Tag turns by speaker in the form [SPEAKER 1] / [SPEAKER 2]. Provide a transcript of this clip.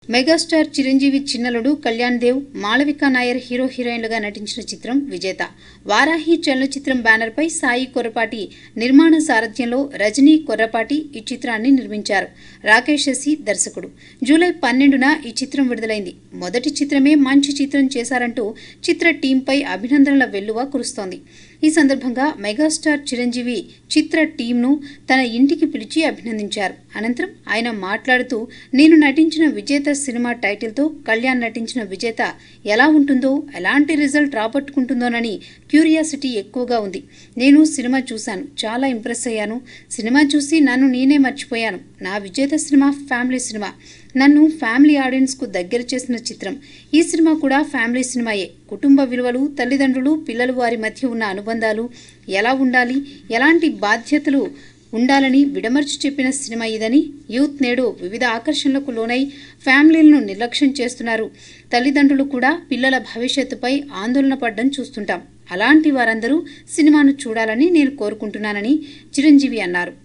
[SPEAKER 1] megastar Chiranjeevi చిన్నలుడు Kalyan Dev Malavika Nair hero హీరోయిన్లుగా నటించిన చిత్రం విజేత వారాహి చలనచిత్రం బ్యానర్పై సాయి కొర్రపాటి నిర్మాణ సారథ్యంలో రజనీ కొర్రపాటి ఈ చిత్రాన్ని నిర్మించారు రాకేష్ ఎస్సి దర్శకుడు జూలై పన్నెండున ఈ చిత్రం విడుదలైంది మొదటి చిత్రమే మంచి చిత్రం చేశారంటూ చిత్ర టీంపై అభినందనల వెల్లువ కురుస్తోంది ఈ సందర్భంగా మెగాస్టార్ చిరంజీవి చిత్ర టీంను తన ఇంటికి పిలిచి అభినందించారు అనంతరం ఆయన మాట్లాడుతూ నేను నటించిన విజేత సినిమా టైటిల్తో కళ్యాణ్ నటించిన విజేత ఎలా ఉంటుందో ఎలాంటి రిజల్ట్ రాబట్టుకుంటుందోనని క్యూరియాసిటీ ఎక్కువగా ఉంది నేను సినిమా చూశాను చాలా ఇంప్రెస్ అయ్యాను సినిమా చూసి నన్ను నేనే మర్చిపోయాను నా విజేత సినిమా ఫ్యామిలీ సినిమా నన్ను ఫ్యామిలీ ఆడియన్స్కు దగ్గర చేసిన చిత్రం ఈ సినిమా కూడా ఫ్యామిలీ సినిమాయే కుటుంబ విలువలు తల్లిదండ్రులు పిల్లలు వారి మధ్య ఉన్న అనుబంధాలు ఎలా ఉండాలి ఎలాంటి బాధ్యతలు ఉండాలని విడమర్చి చెప్పిన సినిమా ఇదని యూత్ నేడు వివిధ ఆకర్షణలకు లోనై ఫ్యామిలీలను నిర్లక్ష్యం చేస్తున్నారు తల్లిదండ్రులు కూడా పిల్లల భవిష్యత్తుపై ఆందోళన పడ్డం చూస్తుంటాం అలాంటి వారందరూ సినిమాను చూడాలని నేను కోరుకుంటున్నానని చిరంజీవి అన్నారు